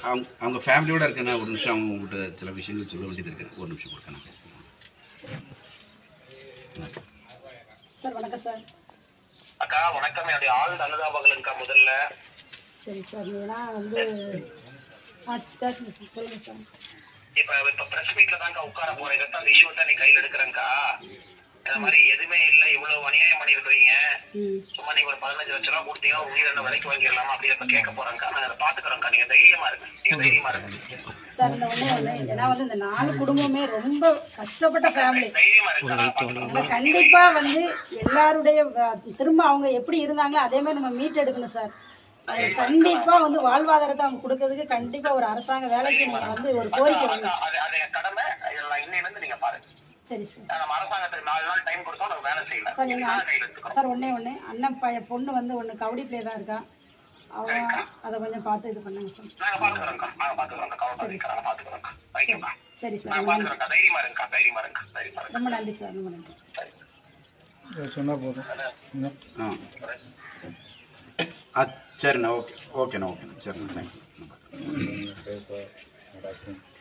அவங்க அவங்க ஃபேமிலியோட இருக்கேண்ணா ஒரு நிமிஷம் அவங்க உங்கள்கிட்ட சில விஷயங்கள் சொல்ல வேண்டியது இருக்கு ஒரு நிமிஷம் கொடுக்கணும் சார் வணக்கம் சார் அக்கா வணக்கம் என்னுடைய ஆள் அனுதாபங்களுக்கா முதல்ல சரி சார் ஏன்னா வந்து ஆ பேசுங்க சார் சொல்லுங்கள் சார் இப்ப இப்ப பிரஸ் மீட்ல தான்க்கா உட்கார போறேன் இதை அந்த இஷ்யூ தான் நீ கையில எடுக்கிறேன்க்கா இந்த மாதிரி எதுவுமே இல்ல இவ்வளவு அநியாயம் பண்ணிருக்கீங்க ம் சும்மா நீங்க ஒரு பதினஞ்சு லட்ச ரூபா கொடுத்தீங்கன்னா உயிர் என்ன விலைக்கு வாங்கிடலாமா அப்படி இப்ப கேட்க போறேன்க்கா நாங்க அதை பாத்துக்கிறோம்க்கா நீங்க தைரியமா இருக்கு நீங்க தைரியமா இருக்கு சார் இந்த ஒன்றே ஒன்று ஏன்னா வந்து இந்த நாலு குடும்பமே ரொம்ப கஷ்டப்பட்ட ஃபேமிலி தைரியமா இருக்கு நாங்க பாத்துக்கிறோம் நம்ம கண்டிப்பா வந்து எல்லாருடைய அஹ், திரும்ப அவங்க எப்படி இருந்தாங்களோ அதே மாதிரி நம்ம மீட் எடுக்கணும் சார் அது கண்டிப்பா வந்து வாழ்வாதாரத்தை அவங்க கொடுக்கறதுக்கு கண்டிப்பா ஒரு அரசாங்க வேலைக்கு நீங்க வந்து ஒரு கோரிக்கை அக்கா, வைங்க அது அது என் கடமை இதை நான் இன்னையில இருந்து நீங்க பாருங்க சரி சார் நம்ம அரசாங்கத்துக்கு நாலு நாள் டைம் கொடுத்தோம் நாங்க வேலை செய்யல சார் எங்க இதுக்காக கையில எடுத்துக்கிறோம் சார் ஒண்ணே ஒண்ணு அண்ணன் பையன் பொண்ணு வந்து ஒண்ணு கபடிப்பிலே தான் இருக்கா அவன் அதை கொஞ்சம் பார்த்து இது பண்ணுங்க சார் நாங்க பாத்துக்கிறோம்க்கா நாங்க பாத்துக்கிறோம் கவலைப்படாதீங்க நாங்க பாத்துக்கிறோம்க்கா வைக்கம்க்கா சரி சார் நாங்க பாத்துக்கிறோம்க்கா தைரியமா இருங்கக்கா தைரியமா இருங்கக்கா தைரியமா இருங்க ரொம்ப நன்றி சார் ரொம்ப நன்றி சார் சொன்னால் போதும் ஆ ஆ சரிண்ணா ஓகே ஓகேண்ணா ஓகேண்ணா சரிண்ணா தேங்க்யூ